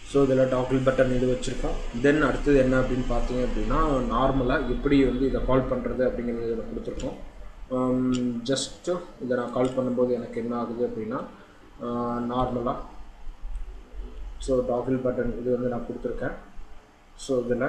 so இதில் tackle button இது வச்சுருக்கோம் தென் அடுத்தது என்ன அப்படின்னு பார்த்தீங்க அப்படின்னா நார்மலாக எப்படி வந்து இதை கால் பண்ணுறது அப்படிங்கிறது இதில் கொடுத்துருக்கோம் ஜஸ்ட்டு இதை நான் கால் பண்ணும்போது எனக்கு என்ன ஆகுது அப்படின்னா நார்மலாக ஸோ டாக்கிள் பட்டன் இது வந்து நான் கொடுத்துருக்கேன் ஸோ இதில்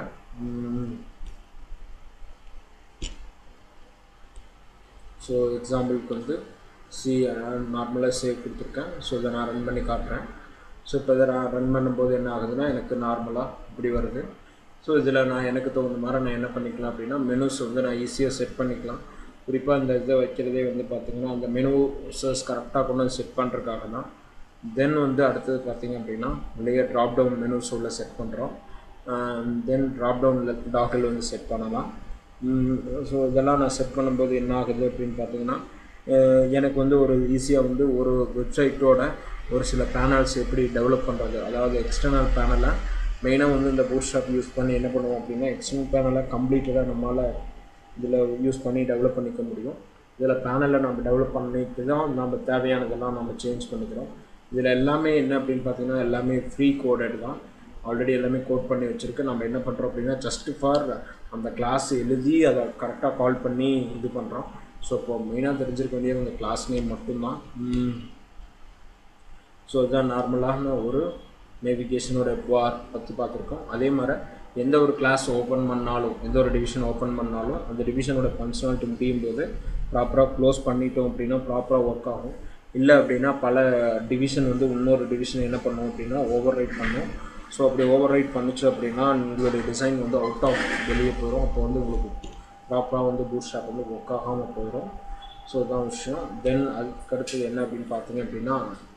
ஸோ எக்ஸாம்பிளுக்கு வந்து சி நார்மலாக சேவ் கொடுத்துருக்கேன் ஸோ இதை நான் ரன் பண்ணி காட்டுறேன் ஸோ இப்போ இதை நான் ரன் பண்ணும்போது என்ன ஆகுதுன்னா எனக்கு நார்மலாக இப்படி வருது ஸோ இதில் நான் எனக்கு தகுந்த மாதிரி நான் என்ன பண்ணிக்கலாம் அப்படின்னா மெனுஸ் வந்து நான் ஈஸியாக செட் பண்ணிக்கலாம் குறிப்பாக இந்த இதை வைக்கிறதே வந்து பார்த்திங்கன்னா அந்த மெனு சர்ஸ் கரெக்டாக கொண்டு வந்து செட் பண்ணுறதுக்காக தான் தென் வந்து அடுத்தது பார்த்திங்க அப்படின்னா வெளியே ட்ராப் டவுன் மெனுஸ் உள்ள செட் பண்ணுறோம் தென் ட்ராப் டவுனில் டாக்கில் வந்து செட் பண்ணலாம் ஸோ இதெல்லாம் நான் செட் பண்ணும்போது என்ன ஆகுது அப்படின்னு பார்த்தீங்கன்னா எனக்கு வந்து ஒரு ஈஸியாக வந்து ஒரு வெப்சைட்டோட ஒரு சில பேனல்ஸ் எப்படி டெவலப் பண்ணுறது அதாவது எக்ஸ்டர்னல் பேனலை மெயினாக வந்து இந்த பூட் ஷாப் யூஸ் பண்ணி என்ன பண்ணுவோம் அப்படின்னா எக்ஸ்டர்னல் பேனலை கம்ப்ளீட்டடாக நம்மளால் இதில் யூஸ் பண்ணி டெவலப் பண்ணிக்க முடியும் இதில் பேனலை நம்ம டெவலப் பண்ணிட்டு தான் நம்ம தேவையானதெல்லாம் நம்ம சேஞ்ச் பண்ணிக்கிறோம் இதில் எல்லாமே என்ன அப்படின்னு பார்த்தீங்கன்னா எல்லாமே ஃப்ரீ கோடட் தான் ஆல்ரெடி எல்லாமே கோட் பண்ணி வச்சுருக்கு நம்ம என்ன பண்ணுறோம் அப்படின்னா ஜஸ்ட் ஃபார் அந்த கிளாஸ் எழுதி அதை கரெக்டாக கால் பண்ணி இது பண்ணுறோம் ஸோ இப்போ மெயினாக தெரிஞ்சிருக்க வேண்டியது அந்த கிளாஸ் நேம் மட்டும்தான் ஸோ இதுதான் நார்மலான ஒரு நேவிகேஷனோட பார் பற்றி பார்த்துருக்கோம் அதே மாதிரி எந்த ஒரு கிளாஸ் ஓப்பன் பண்ணாலும் எந்த ஒரு டிவிஷன் ஓப்பன் பண்ணாலும் அந்த டிவிஷனோட ஃபங்க்ஷனாலிட்டி முடியும் போது ப்ராப்பராக க்ளோஸ் பண்ணிட்டோம் அப்படின்னா ப்ராப்பராக ஒர்க் ஆகும் இல்லை அப்படின்னா பல டிவிஷன் வந்து இன்னொரு டிவிஷன் என்ன பண்ணும் அப்படின்னா ஓவர் ரைட் பண்ணும் ஸோ அப்படி ஓவர் ரைட் பண்ணிச்சு அப்படின்னா உங்களுடைய டிசைன் வந்து அவுட் ஆஃப் வெளியே போயிடும் அப்போ வந்து உங்களுக்கு ப்ராப்பராக வந்து பூட் ஷாப் வந்து ஒர்க் ஆகாமல் போயிடும் ஸோ இதுதான் விஷயம் தென் அதுக்கு அடுத்தது என்ன அப்படின்னு பார்த்தீங்க அப்படின்னா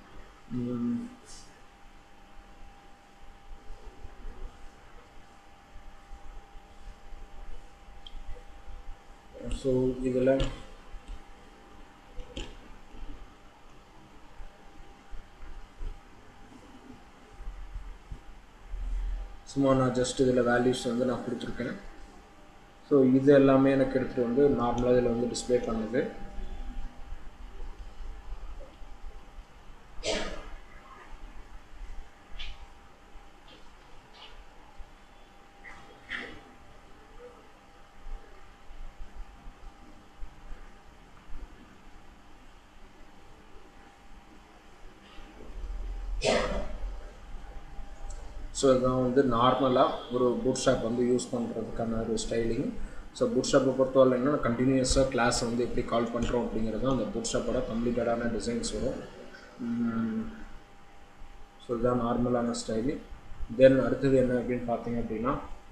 ஸோ இதில் சும்மா நான் ஜஸ்ட் இதில் வேல்யூஸ் வந்து நான் கொடுத்துருக்கேன் ஸோ இது எல்லாமே எனக்கு எடுத்துகிட்டு வந்து நார்மலாக இதில் வந்து டிஸ்பிளே பண்ணுது ஸோ இதுதான் வந்து நார்மலாக ஒரு பூட் ஷாப் வந்து யூஸ் பண்ணுறதுக்கான ஒரு ஸ்டைலிங் ஸோ பூட் ஷாப்பை பொறுத்தவரை என்ன கண்டினியூஸாக கிளாஸ் வந்து எப்படி கால் பண்ணுறோம் அப்படிங்கிறது அந்த பூட் ஷாப்போட கம்ப்ளீட்டடான டிசைன்ஸ் வரும் ஸோ இதுதான் நார்மலான ஸ்டைலு தென் அடுத்தது என்ன அப்படின்னு பார்த்தீங்க அப்படின்னா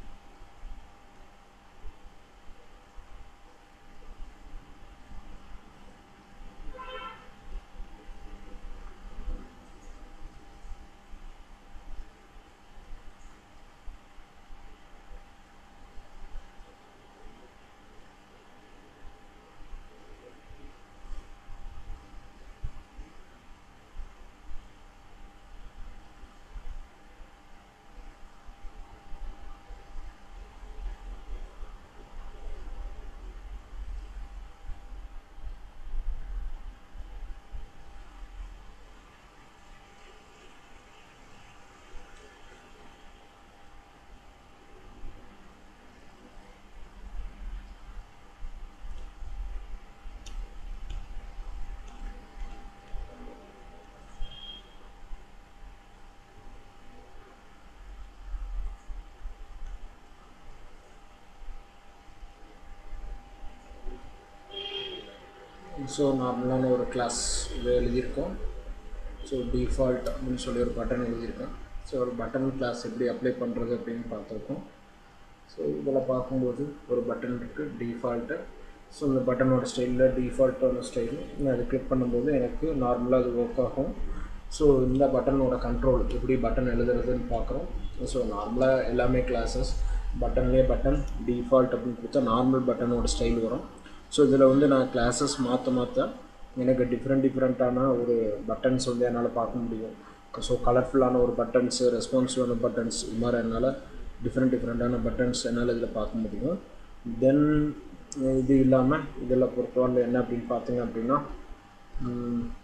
ஸோ நார்மலான ஒரு கிளாஸ் இது எழுதியிருக்கோம் ஸோ டிஃபால்ட் அப்படின்னு சொல்லி ஒரு பட்டன் எழுதியிருக்கேன் ஸோ ஒரு பட்டன் கிளாஸ் எப்படி அப்ளை பண்ணுறது அப்படின்னு பார்த்துருக்கோம் ஸோ இதில் பார்க்கும்போது ஒரு பட்டன் இருக்குது டிஃபால்ட்டு ஸோ இந்த பட்டனோட ஸ்டைலில் டிஃபால்ட்டான ஸ்டைல் நான் அதை கிளிக் பண்ணும்போது எனக்கு நார்மலாக அது ஒர்க் ஆகும் ஸோ இந்த பட்டனோட கண்ட்ரோல் எப்படி பட்டன் எழுதுறதுன்னு பார்க்குறோம் ஸோ நார்மலாக எல்லாமே கிளாஸஸ் பட்டன்லேயே பட்டன் டிஃபால்ட் அப்படின்னு கொடுத்தா நார்மல் பட்டனோட ஸ்டைல் வரும் ஸோ இதில் வந்து நான் கிளாஸஸ் மாற்ற மாற்ற எனக்கு டிஃப்ரெண்ட் டிஃப்ரெண்ட்டான ஒரு பட்டன்ஸ் வந்து என்னால் பார்க்க முடியும் ஸோ கலர்ஃபுல்லான ஒரு பட்டன்ஸு ரெஸ்பான்சிவான பட்டன்ஸ் இது மாதிரி என்னால் டிஃப்ரெண்ட் டிஃப்ரெண்ட்டான பட்டன்ஸ் என்னால் இதில் பார்க்க முடியும் தென் இது இல்லாமல் இதில் பொறுத்தவரை என்ன அப்படின்னு பார்த்தீங்க அப்படின்னா